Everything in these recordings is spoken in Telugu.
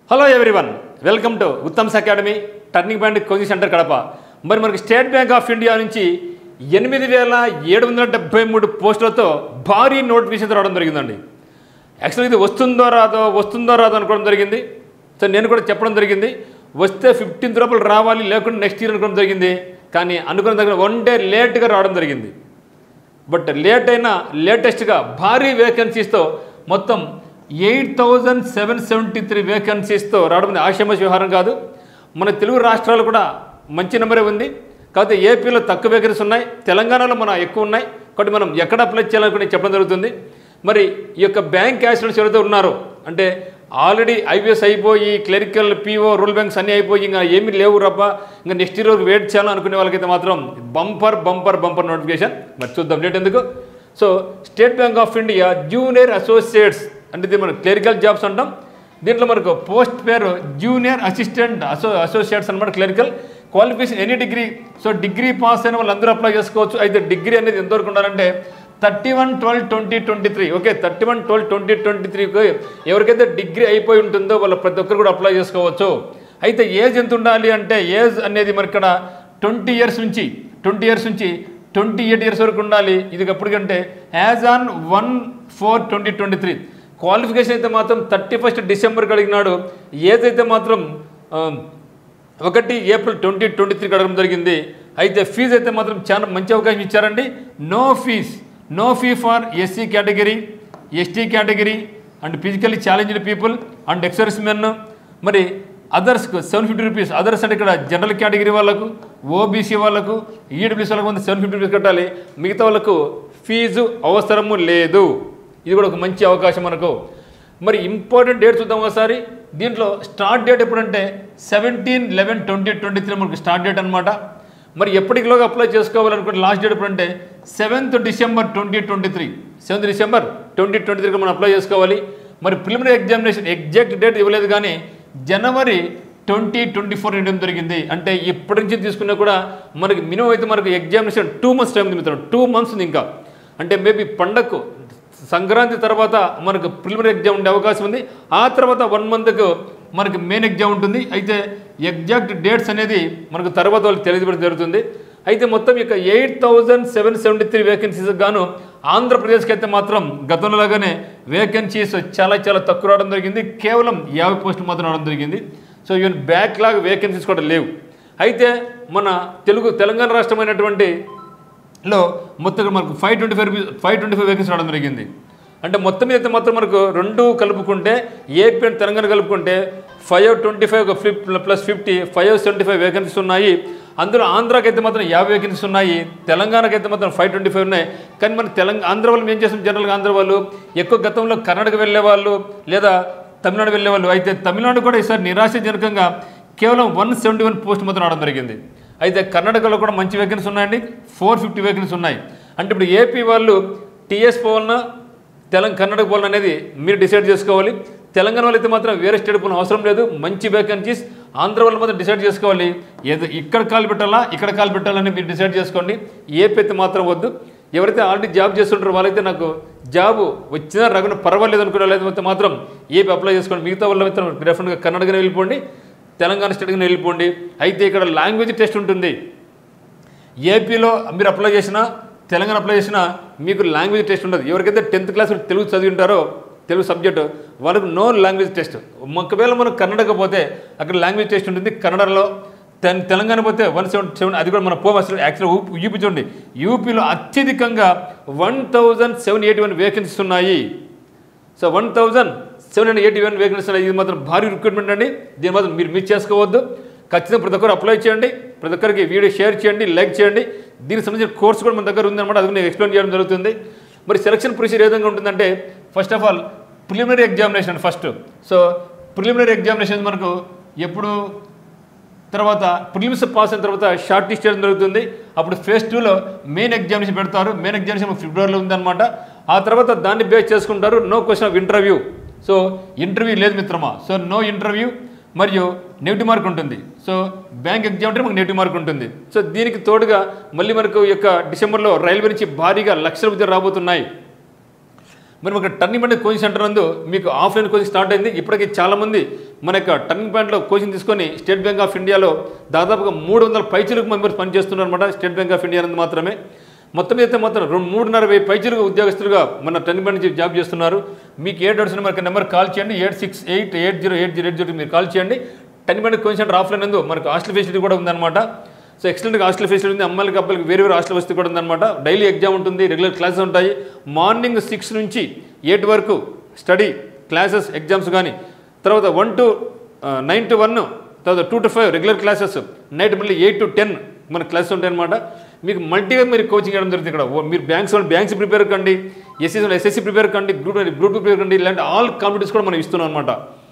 hello everyone welcome to Uttam's academy turning point coaching centre Kadapa మరి మనకి స్టేట్ బ్యాంక్ ఆఫ్ ఇండియా నుంచి ఎనిమిది వేల ఏడు వందల డెబ్బై మూడు పోస్టులతో భారీ నోటిఫికేషన్ రావడం జరిగిందండి యాక్చువల్గా ఇది వస్తుందో రాదో వస్తుందో రాదో అనుకోవడం జరిగింది సో నేను కూడా చెప్పడం జరిగింది వస్తే ఫిఫ్టీన్త్ లోపల రావాలి లేకుంటే నెక్స్ట్ ఇయర్ అనుకోవడం జరిగింది కానీ అనుకున్న దగ్గర వన్ డే లేట్గా రావడం జరిగింది బట్ లేట్ అయినా లేటెస్ట్గా భారీ వేకెన్సీస్తో మొత్తం eight thousand seven seventy three వేకెన్సీస్తో రావడం అనేది ఆషామాషి వ్యవహారం కాదు మన తెలుగు రాష్ట్రాలు కూడా మంచి నెంబరే ఉంది కాకపోతే ఏపీలో తక్కువ వేకెన్సీస్ ఉన్నాయి తెలంగాణలో మన ఎక్కువ ఉన్నాయి కాబట్టి మనం ఎక్కడ అప్లై చేయాలనుకుని చెప్పడం జరుగుతుంది మరి ఈ యొక్క బ్యాంక్ యాక్సిడెంట్స్ ఎవరైతే ఉన్నారో అంటే ఆల్రెడీ ఐబీఎస్ అయిపోయి క్లరికల్ పీఓ రూల్ బ్యాంక్స్ అన్నీ అయిపోయి ఇంకా ఏమీ లేవు రబ్బా ఇంకా నెక్స్ట్ ఇయర్ వెయిట్ చేయాలనుకునే వాళ్ళకైతే మాత్రం బంపర్ బంపర్ బంపర్ నోటిఫికేషన్ మరి చూద్దాం డేట్ ఎందుకు so State Bank of India junior associates అంటే ఇది మనకు క్లరికల్ జాబ్స్ అంటాం దీంట్లో మనకు పోస్ట్ పేరు జూనియర్ అసిస్టెంట్ అసో అసోసియేట్స్ అనమాట clerical qualification any degree so degree pass అయిన వాళ్ళు అందరూ అప్లై చేసుకోవచ్చు అయితే డిగ్రీ అనేది ఎంతవరకు ఉండాలంటే thirty one twelve twenty twenty three okay thirty one twelve twenty twenty త్రీకి ఎవరికైతే డిగ్రీ అయిపోయి ఉంటుందో వాళ్ళు ప్రతి ఒక్కరు కూడా అప్లై చేసుకోవచ్చు అయితే ఏజ్ ఎంత ఉండాలి అంటే ఏజ్ అనేది మరి ఇక్కడ ట్వంటీ ఇయర్స్ నుంచి ట్వంటీ ఇయర్స్ నుంచి ట్వంటీ ఎయిట్ ఇయర్స్ వరకు ఉండాలి ఇది ఎప్పటికంటే as on one four twenty twenty three qualification అయితే మాత్రం థర్టీ ఫస్ట్ డిసెంబర్కి అడిగినాడు ఏజ్ అయితే మాత్రం ఆ, ఒకటి ఏప్రిల్ ట్వంటీ ట్వంటీ త్రీకి అడగడం జరిగింది అయితే ఫీజు అయితే మాత్రం చాలా మంచి అవకాశం ఇచ్చారండి no fees no fee for SC category ST category and physically challenged people and ex servicemen మరి అదర్స్కు సెవెన్ ఫిఫ్టీ రూపీస్ అదర్స్ అంటే ఇక్కడ జనరల్ కేటగిరీ వాళ్ళకు ఓబీసీ వాళ్ళకు ఈడబ్ల్యూసీ వాళ్ళకు మంది సెవెన్ ఫిఫ్టీ రూపీస్ కట్టాలి మిగతా వాళ్ళకు ఫీజు అవసరము లేదు ఇది కూడా ఒక మంచి అవకాశం మనకు మరి ఇంపార్టెంట్ డేట్ చూద్దాం ఒకసారి దీంట్లో స్టార్ట్ డేట్ ఎప్పుడంటే seventeen eleven twenty twenty three మనకు స్టార్ట్ డేట్ అనమాట మరి ఎప్పటికిలోగా అప్లై చేసుకోవాలనుకుంటే లాస్ట్ డేట్ ఎప్పుడంటే seventh December twenty twenty three seventh December twenty twenty త్రీకి మనం అప్లై చేసుకోవాలి మరి ప్రిలిమినరీ ఎగ్జామినేషన్ ఎగ్జాక్ట్ డేట్ ఇవ్వలేదు కానీ జనవరి ట్వంటీ ట్వంటీ ఫోర్ ఇవ్వడం జరిగింది అంటే ఇప్పటి నుంచి తీసుకున్నా కూడా మనకి మినిమం అయితే మనకు ఎగ్జామినేషన్ టూ మంత్స్ టైం ఉంది టూ మంత్స్ ఉంది ఇంకా అంటే మేబీ పండగకు సంక్రాంతి తర్వాత మనకు ప్రిలిమినరీ ఎగ్జామ్ ఉండే అవకాశం ఉంది ఆ తర్వాత వన్ మంత్కు మనకి మెయిన్ ఎగ్జామ్ ఉంటుంది అయితే ఎగ్జాక్ట్ డేట్స్ అనేది మనకు తర్వాత వాళ్ళు తెలియజేయడం జరుగుతుంది అయితే మొత్తం ఇక eight thousand seven seventy three vacancies గాను ఆంధ్రప్రదేశ్కి అయితే మాత్రం గతంలో లాగానే వేకెన్సీస్ చాలా చాలా తక్కువ రావడం జరిగింది కేవలం యాభై పోస్టులు మాత్రం రావడం జరిగింది సో ఈవెన్ బ్యాక్లాగ్ వేకెన్సీస్ కూడా లేవు అయితే మన తెలుగు తెలంగాణ రాష్ట్రమైనటువంటి లో మొత్తం మనకు five twenty five rupees five twenty five vacancy రావడం జరిగింది అంటే మొత్తం మీద అయితే మాత్రం మనకు రెండు కలుపుకుంటే ఏపీ అండ్ తెలంగాణ కలుపుకుంటే ఫైవ్ ట్వంటీ ఫైవ్ ఫిఫ్ plus fifty five seventy five vacancies ఉన్నాయి అందులో ఆంధ్రాకి అయితే మాత్రం యాభై వేకెన్సీస్ ఉన్నాయి తెలంగాణకి అయితే మాత్రం ఫైవ్ ట్వంటీ ఫైవ్ ఉన్నాయి కానీ మన తెలంగాణ ఆంధ్ర వాళ్ళు ఏం చేస్తాం జనరల్గా ఆంధ్ర వాళ్ళు ఎక్కువ గతంలో కర్ణాటక వెళ్ళే వాళ్ళు లేదా తమిళనాడు వెళ్ళే వాళ్ళు అయితే తమిళనాడు కూడా ఈసారి నిరాశజనకంగా కేవలం వన్ సెవెంటీ వన్ పోస్ట్ మాత్రం రావడం జరిగింది అయితే కర్ణాటకలో కూడా మంచి వేకెన్సీ ఉన్నాయండి ఫోర్ ఫిఫ్టీ వేకెన్సీ ఉన్నాయి అంటే ఇప్పుడు ఏపీ వాళ్ళు టీఎస్ పోవాలన్నా తెలంగాణ కర్ణాటక పోవాలన్నా అనేది మీరు డిసైడ్ చేసుకోవాలి తెలంగాణ వాళ్ళు అయితే మాత్రం వేరే స్టేట్ పోవడం అవసరం లేదు మంచి వేకెన్సీస్ ఆంధ్ర వాళ్ళు మాత్రం డిసైడ్ చేసుకోవాలి ఏదో ఇక్కడ కాలు పెట్టాలా ఇక్కడ కాలు పెట్టాలని మీరు డిసైడ్ చేసుకోండి ఏపీ అయితే మాత్రం వద్దు ఎవరైతే ఆల్రెడీ జాబ్ చేస్తుంటారో వాళ్ళైతే నాకు జాబ్ వచ్చినా రాకుండా పర్వాలేదు అనుకునే వాళ్ళైతే మాత్రం ఏపీ అప్లై చేసుకోండి మిగతా వాళ్ళ మాత్రం డెఫినెట్గా కర్ణాటకనే వెళ్ళిపోండి తెలంగాణ స్టేట్కి వెళ్ళిపోండి అయితే ఇక్కడ లాంగ్వేజ్ టెస్ట్ ఉంటుంది ఏపీలో మీరు అప్లై చేసినా తెలంగాణ అప్లై చేసినా మీకు లాంగ్వేజ్ టెస్ట్ ఉండదు ఎవరికైతే టెన్త్ క్లాస్ తెలుగు చదివి ఉంటారో తెలుగు సబ్జెక్టు వాళ్ళకు నో లాంగ్వేజ్ టెస్ట్ ఒకవేళ మనం కన్నడకు పోతే అక్కడ లాంగ్వేజ్ టెస్ట్ ఉంటుంది కన్నడలో తెన్ తెలంగాణ పోతే వన్ సెవెన్ సెవెన్ అది కూడా మన పో అసలు యాక్చువల్ యూపీ చూడండి యూపీలో అత్యధికంగా one thousand seven eighty one vacancies ఉన్నాయి so one thousand seven hundred eighty one vacancy ఇది మాత్రం భారీ రిక్రూట్మెంట్ అండి దీని మాత్రం మీరు మిస్ చేసుకోవద్దు ఖచ్చితంగా ప్రతి ఒక్కరు అప్లై చేయండి ప్రతి ఒక్కరికి వీడియో షేర్ చేయండి లైక్ చేయండి దీనికి సంబంధించిన కోర్స్ కూడా మన దగ్గర ఉందన్నమాట అది నేను ఎక్స్ప్లెయిన్ చేయడం జరుగుతుంది మరి సెలక్షన్ ప్రొసీజర్ ఏ విధంగా ఉంటుందంటే first of all preliminary examination first so preliminary examination మనకు ఎప్పుడు తర్వాత ప్రిలిమ్స్ పాస్ అయిన తర్వాత షార్ట్ లిస్ట్ చేయడం జరుగుతుంది అప్పుడు ఫేజ్ టూలో మెయిన్ ఎగ్జామినేషన్ పెడతారు మెయిన్ ఎగ్జామినేషన్ ఫిబ్రవరిలో ఉందన్నమాట ఆ తర్వాత దాన్ని బేస్ చేసుకుంటారు no question of interview so interview లేదు మిత్రమా సో నో ఇంటర్వ్యూ మరియు నెగిటివ్ మార్క్ ఉంటుంది సో బ్యాంక్ ఎగ్జామ్ అంటే మనకు నెగిటివ్ మార్క్ ఉంటుంది సో దీనికి తోడుగా మళ్ళీ మనకు ఈ యొక్క డిసెంబర్లో రైల్వే నుంచి భారీగా లక్షల విద్యలు రాబోతున్నాయి మరి ఒక టర్నింగ్ పాయింట్ కోచింగ్ సెంటర్ నందు మీకు ఆఫ్లైన్ కోచింగ్ స్టార్ట్ అయింది ఇప్పటికీ చాలామంది మన యొక్క టర్నింగ్ పాయింట్లో కోచింగ్ తీసుకొని స్టేట్ బ్యాంక్ ఆఫ్ ఇండియాలో దాదాపుగా మూడు వందల పైచులకు మెంబర్స్ పనిచేస్తున్నారు అనమాట స్టేట్ బ్యాంక్ ఆఫ్ ఇండియా నందు మాత్రమే మొత్తం అయితే మొత్తం రెండు మూడున్నర వెయ్యి పైచులుగా ఉద్యోగస్తులుగా మన టర్నింగ్ పాయింట్ నుంచి జాబ్ చేస్తున్నారు మీకు ఏ డౌట్స్ మనకి నెంబర్ కాల్ చేయండి eight six eight eight zero eight zero eight zero మీరు కాల్ చేయండి turning point coaching centre offline నందు మనకు హాస్టల్ ఫెసిలిటీ కూడా ఉందన్నమాట సో ఎక్సలెంట్గా హాస్టల్ ఫెసిలిటీ ఉంది అమ్మాయిలకి అబ్బాయిలకి వేరే వేరే హాస్టల్ వసతి కూడా ఉందన్నమాట డైలీ ఎగ్జామ్ ఉంటుంది రెగ్యులర్ క్లాసెస్ ఉంటాయి మార్నింగ్ సిక్స్ నుంచి ఎయిట్ వరకు స్టడీ క్లాసెస్ ఎగ్జామ్స్ కానీ తర్వాత one to nine to one తర్వాత two to five regular classes night మళ్ళీ ఎయిట్ టు టెన్ మన క్లాసెస్ ఉంటాయన్నమాట మీకు మల్టీగా మీరు కోచింగ్ ఇవ్వడం జరుగుతుంది ఇక్కడ ఓ- మీరు బ్యాంక్స్ వాళ్ళు బ్యాంక్స్ ప్రిపేర్ కండి ఎస్ఎస్సీ ఎస్ఎస్సీ ప్రిపేర్ కండి గ్రూప్ గ్రూప్ ప్రిపేర్ కండి ఇలాంటి ఆల్ కాంపిటీస్ కూడా మనం ఇస్తున్నాం అనమాట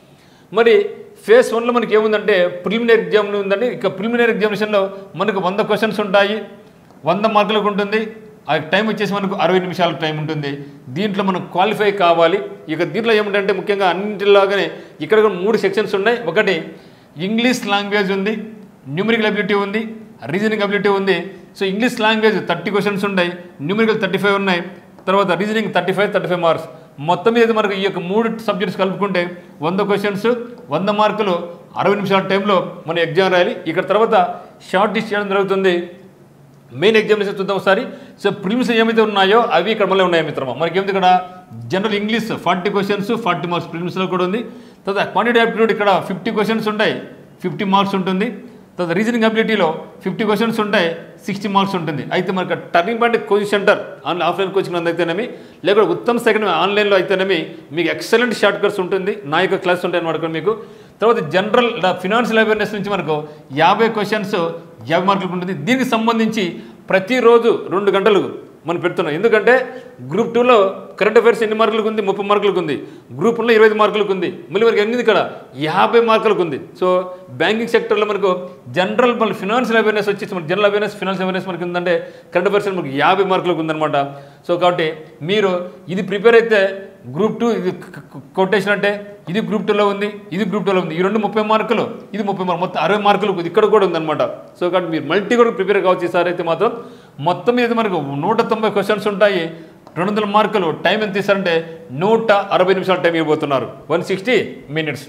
మరి ఫేస్ వన్లో మనకి ఏముందంటే ప్రిలిమినరీ ఎగ్జామ్ ఉందండి ఇక ప్రిలిమినరీ ఎగ్జామినేషన్లో మనకు వంద క్వశ్చన్స్ ఉంటాయి వంద మార్కులకు ఉంటుంది ఆ టైం వచ్చేసి మనకు అరవై నిమిషాల టైం ఉంటుంది దీంట్లో మనం క్వాలిఫై కావాలి ఇక దీంట్లో ఏమిటంటే ముఖ్యంగా అన్నింటిలాగానే ఇక్కడ కూడా మూడు సెక్షన్స్ ఉన్నాయి ఒకటి ఇంగ్లీష్ లాంగ్వేజ్ ఉంది న్యూమరికల్ అబిలిటీ ఉంది రీజనింగ్ అబిలిటీ ఉంది so English language thirty questions ఉన్నాయి న్యూమరికల్ థర్టీ ఫైవ్ ఉన్నాయి తర్వాత reasoning thirty five thirty five marks మొత్తం మీద మనకు ఈ యొక్క మూడు సబ్జెక్ట్స్ కలుపుకుంటే వంద క్వశ్చన్స్ వంద మార్కులు అరవై నిమిషాల టైంలో మనం ఎగ్జామ్ రాయాలి ఇక్కడ తర్వాత షార్ట్ లిస్ట్ చేయడం జరుగుతుంది మెయిన్ ఎగ్జామినేషన్ చూద్దాం ఒకసారి సో ప్రిలిమ్స్ ఏమైతే ఉన్నాయో అవి ఇక్కడ మళ్ళీ ఉన్నాయి మిత్రమా మనకి ఏమిటి ఇక్కడ general English forty questions forty marks ప్రిలిమ్స్లో కూడా ఉంది తర్వాత క్వాంటిటీ ఆప్టిట్యూడ్ ఇక్కడ ఫిఫ్టీ క్వశ్చన్స్ ఉంటాయి ఫిఫ్టీ మార్క్స్ ఉంటుంది తర్వాత రీజనింగ్ అబిలిటీలో ఫిఫ్టీ క్వశ్చన్స్ ఉంటాయి సిక్స్టీ మార్క్స్ ఉంటుంది అయితే మనకి turning point coaching centre online offline coaching నందు అయితేనేమి లేకపోతే ఉత్తమ్ సెకండ్ ఆన్లైన్లో అయితేనేమి మీకు ఎక్సలెంట్ షార్ట్ కట్స్ ఉంటుంది నా యొక్క క్లాస్ ఉంటాయి అనమాట మీకు తర్వాత జనరల్ ఫినాన్షియల్ అవేర్నెస్ నుంచి మనకు యాభై క్వశ్చన్స్ యాభై మార్కులకు ఉంటుంది దీనికి సంబంధించి ప్రతిరోజు రెండు గంటలు మనం పెడుతున్నాం ఎందుకంటే గ్రూప్ టూలో కరెంట్ అఫైర్స్ ఎన్ని మార్కులకు ఉంది ముప్పై మార్కులకు ఉంది గ్రూప్ వన్లో ఇరవై ఐదు మార్కులకు ఉంది మళ్ళీ మనకి ఎన్ని ఇక్కడ యాభై మార్కులకు ఉంది సో బ్యాంకింగ్ సెక్టర్లో మనకు జనరల్ మన ఫినాన్షియల్ అవేర్నెస్ వచ్చేసి మన జనరల్ అవేర్నెస్ ఫినాన్షియల్ అవేర్నెస్ మనకి ఉందంటే కరెంట్ అఫైర్స్ మనకి యాభై మార్కులకు ఉందన్నమాట సో కాబట్టి మీరు ఇది ప్రిపేర్ అయితే గ్రూప్ టూ ఇది కొటేషన్ అంటే ఇది గ్రూప్ టూలో ఉంది ఇది గ్రూప్ టూలో ఉంది ఈ రెండు ముప్పై మార్కులు ఇది ముప్పై మార్కులు మొత్తం అరవై మార్కులు ఇది ఇక్కడ కూడా ఉందన్నమాట సో కాబట్టి మీరు మల్టీ కూడా ప్రిపేర్ కావచ్చు ఈసారి అయితే మాత్రం మొత్తం మీద మనకు నూట తొంభై క్వశ్చన్స్ ఉంటాయి రెండు వందల మార్కులు టైం ఎంత ఇస్తారంటే నూట అరవై నిమిషాల టైం ఇవ్వబోతున్నారు వన్ సిక్స్టీ మినిట్స్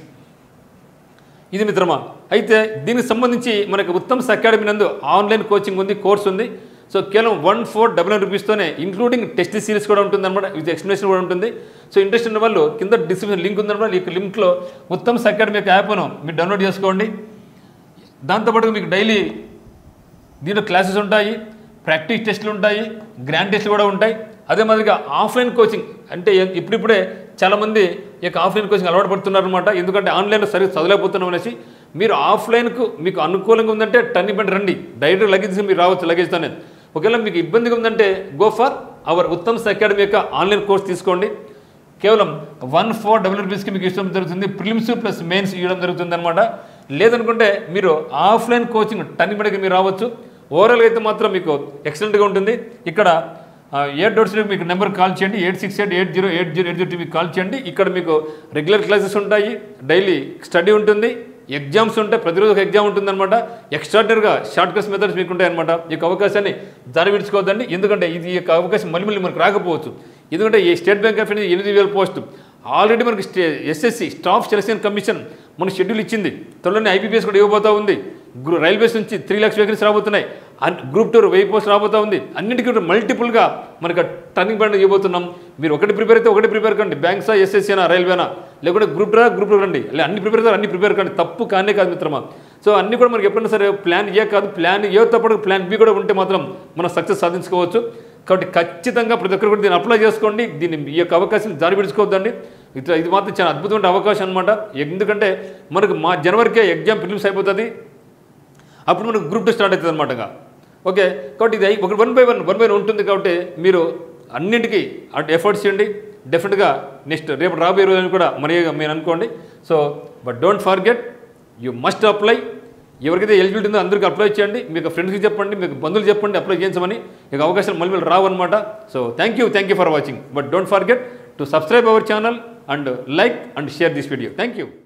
ఇది మిత్రమా అయితే దీనికి సంబంధించి మనకి ఉత్తమ్ అకాడమీ నందు ఆన్లైన్ కోచింగ్ ఉంది కోర్స్ ఉంది సో కేవలం వన్ ఫోర్ డబల్ నైన్ రూపీస్తోనే ఇంక్లూడింగ్ టెస్ట్ సిరీస్ కూడా ఉంటుంది అనమాట విత్ ఎక్స్ప్లెనేషన్ కూడా ఉంటుంది సో ఇంట్రెస్ట్ ఉన్న వాళ్ళు కింద డిస్క్రిప్షన్ లింక్ ఉందన్నమాట ఈ లింక్లో ఉత్తమ్ అకాడమీ యొక్క యాప్ను మీరు డౌన్లోడ్ చేసుకోండి దాంతోపాటు మీకు డైలీ దీంట్లో క్లాసెస్ ఉంటాయి ప్రాక్టీస్ టెస్టులు ఉంటాయి గ్రాండ్ టెస్టులు కూడా ఉంటాయి అదే మాదిరిగా ఆఫ్లైన్ కోచింగ్ అంటే ఎ- ఇప్పుడిప్పుడే చాలామంది ఈ యొక్క ఆఫ్లైన్ కోచింగ్ అలవాటు పడుతున్నారు అనమాట ఎందుకంటే ఆన్లైన్లో సరిగ్గా చదవలేకపోతున్నాం అనేసి మీరు ఆఫ్లైన్కు మీకు అనుకూలంగా ఉందంటే టర్నింగ్ పాయింట్ రండి డైరెక్ట్ లగేజ్ తీసుకుని మీరు రావచ్చు లగేజ్తోనే ఒకవేళ మీకు ఇబ్బందిగా ఉందంటే go for our Uttam academy యొక్క ఆన్లైన్ కోర్స్ తీసుకోండి కేవలం వన్ ఫోర్ డబుల్ రూపీస్కి మీకు ఇష్టం జరుగుతుంది ప్రిలిమ్స్ ప్లస్ మెయిన్స్ ఇవ్వడం జరుగుతుంది అనమాట లేదనుకుంటే మీరు ఆఫ్లైన్ కోచింగ్ టర్నింగ్ పాయింట్కి మీరు రావచ్చు ఓవరాల్గా అయితే మాత్రం మీకు ఎక్సలెంట్గా ఉంటుంది ఇక్కడ ఆ, ఏ డోట్స్ మీకు నెంబర్ కాల్ చేయండి eight six eight eight zero eight zero eight zero మీకు కాల్ చేయండి ఇక్కడ మీకు రెగ్యులర్ క్లాసెస్ ఉంటాయి డైలీ స్టడీ ఉంటుంది ఎగ్జామ్స్ ఉంటాయి ప్రతిరోజు ఒక ఎగ్జామ్ ఉంటుందన్నమాట ఎక్స్ట్రాడనరీగా షార్ట్ కట్స్ మెథడ్స్ మీకు ఉంటాయన్నమాట ఈ యొక్క అవకాశాన్ని జారి విడుచుకోవద్దండి ఎందుకంటే ఇది ఈ యొక్క అవకాశం మళ్ళీ మళ్ళీ మనకు రాకపోవచ్చు ఎందుకంటే ఈ స్టేట్ బ్యాంక్ ఆఫ్ ఇండియా ఎనిమిది వేల పోస్ట్ ఆల్రెడీ మనకి స్టే ఎస్ఎస్సి స్టాఫ్ సెలక్షన్ కమిషన్ మన షెడ్యూల్ ఇచ్చింది త్వరలోనే ఐబీపీఎస్ కూడా ఇవ్వబోతా ఉంది గ్రూ రైల్వేస్ నుంచి త్రీ లాక్స్ వేకెన్సీ రాబోతున్నాయి అన్- గ్రూప్ టూ వెయ్యి పోస్ట్ రాబోతా ఉంది అన్నిటికీ కూడా మల్టిపుల్గా మనకు టర్నింగ్ పాయింట్ ఇవ్వబోతున్నాం మీరు ఒకటి ప్రిపేర్ అయితే ఒకటి ప్రిపేర్ కండి బ్యాంక్సా ఎస్ఎస్సీనా రైల్వేనా లేకుంటే గ్రూప్ టూ గ్రూప్ టూ రండి లే అన్ని ప్రిపేర్ అవుతారు అన్ని ప్రిపేర్ కండి తప్పు కానే కాదు మిత్రమా సో అన్ని కూడా మనకి ఎప్పుడైనా సరే ప్లాన్ ఏ కాదు ప్లాన్ ఏ తప్పదు ప్లాన్ బి కూడా ఉంటే మాత్రం మనం సక్సెస్ సాధించుకోవచ్చు కాబట్టి ఖచ్చితంగా ప్రతి ఒక్కరు కూడా దీన్ని అప్లై చేసుకోండి దీన్ని ఈ యొక్క అవకాశం జారి విడుచుకోవద్దండి ఇట్లా ఇది మాత్రం చాలా అద్భుతమైన అవకాశం అనమాట ఎందుకంటే మనకు మా జనవరికే ఎగ్జామ్ ప్రిలిమ్స్ అయిపోతుంది అప్పుడు మనకు గ్రూప్ టూ స్టార్ట్ అవుతుంది అనమాట ఓకే కాబట్టి ఇది అయి- ఒక one by one one by one ఉంటుంది కాబట్టి మీరు అన్నింటికీ అటు ఎఫర్ట్స్ చేయండి డెఫినెట్గా నెక్స్ట్ రేపు రాబోయే రోజుని కూడా మరి మీరు అనుకోండి so but don't forget you must apply ఎవరికైతే ఎలిజిబిలిటీ ఉందో అందరికీ అప్లై చేయండి మీకు ఫ్రెండ్స్కి చెప్పండి మీకు బంధువులు చెప్పండి అప్లై చేయించమని మీకు అవకాశాలు మళ్ళీ మళ్ళీ రావు అనమాట so thank you thank you for watching but don't forget to subscribe our channel and like and share this video thank you